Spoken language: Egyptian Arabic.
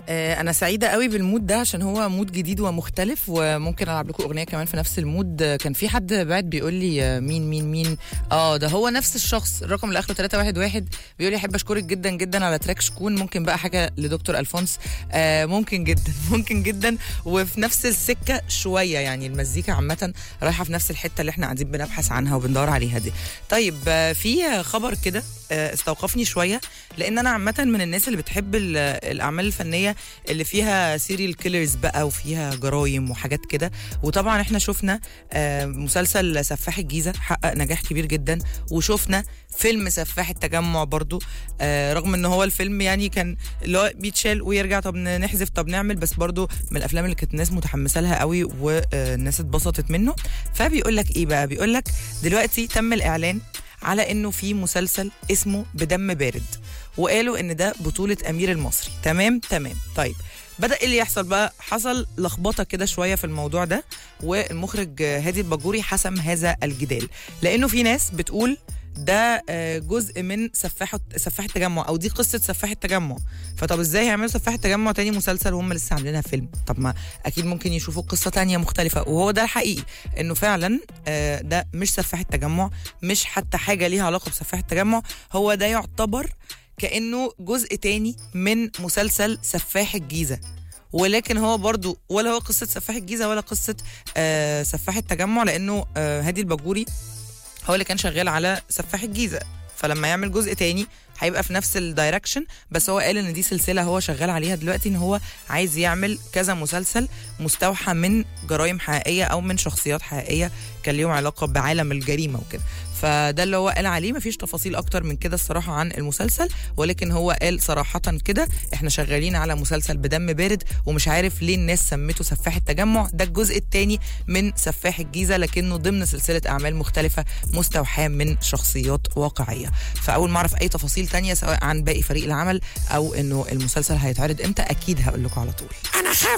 آه، انا سعيده قوي بالمود ده عشان هو مود جديد ومختلف وممكن العب لكم اغنيه كمان في نفس المود آه، كان في حد بعد بيقول لي آه، مين مين مين اه ده هو نفس الشخص الرقم اللي اخره 311 بيقول لي احب اشكرك جدا جدا على تراك شكون ممكن بقى حاجه لدكتور الفونس آه ممكن جدا ممكن جدا وفي نفس السكه شويه يعني المزيكا عامه رايحه في نفس الحته اللي احنا قاعدين بنبحث عنها وبندور عليها دي طيب آه، في خبر كده آه، استوقفني شويه لان انا عامه من الناس اللي بتحب ال- الاعمال الفنيه اللي فيها سيريال كيلرز بقى وفيها جرايم وحاجات كده وطبعا احنا شفنا آه، مسلسل سفاح الجيزه حقق نجاح كبير جدا وشفنا فيلم سفاح التجمع برضو آه، رغم ان هو الفيلم يعني كان اللي هو بيتشال ويرجع طب نحذف طب نعمل بس برضو من الافلام اللي كانت الناس متحمسه لها قوي والناس اتبسطت منه فبيقول لك ايه بقى بيقول لك دلوقتي تم الاعلان على انه في مسلسل اسمه بدم بارد وقالوا ان ده بطوله امير المصري تمام تمام طيب بدا ايه اللي يحصل بقى حصل لخبطه كده شويه في الموضوع ده والمخرج آه، هادي الباجوري حسم هذا الجدال لانه في ناس بتقول ده آه، جزء من سفاح سفاح التجمع او دي قصه سفاح التجمع فطب ازاي هيعملوا سفاح التجمع تاني مسلسل وهم لسه عاملينها فيلم طب ما اكيد ممكن يشوفوا قصه تانية مختلفه وهو ده الحقيقي انه فعلا آه، ده مش سفاح التجمع مش حتى حاجه ليها علاقه بسفاح التجمع هو ده يعتبر كانه جزء تاني من مسلسل سفاح الجيزه ولكن هو برضو ولا هو قصه سفاح الجيزه ولا قصه آه سفاح التجمع لانه آه هادي الباجوري هو اللي كان شغال على سفاح الجيزه فلما يعمل جزء تاني هيبقى في نفس الدايركشن بس هو قال ان دي سلسله هو شغال عليها دلوقتي ان هو عايز يعمل كذا مسلسل مستوحى من جرائم حقيقيه او من شخصيات حقيقيه كان ليهم علاقه بعالم الجريمه وكده فده اللي هو قال عليه مفيش تفاصيل اكتر من كده الصراحه عن المسلسل ولكن هو قال صراحه كده احنا شغالين على مسلسل بدم بارد ومش عارف ليه الناس سمته سفاح التجمع ده الجزء الثاني من سفاح الجيزه لكنه ضمن سلسله اعمال مختلفه مستوحاه من شخصيات واقعيه فاول ما اعرف اي تفاصيل تانية سواء عن باقي فريق العمل او انه المسلسل هيتعرض امتى اكيد هقول لكم على طول انا خاف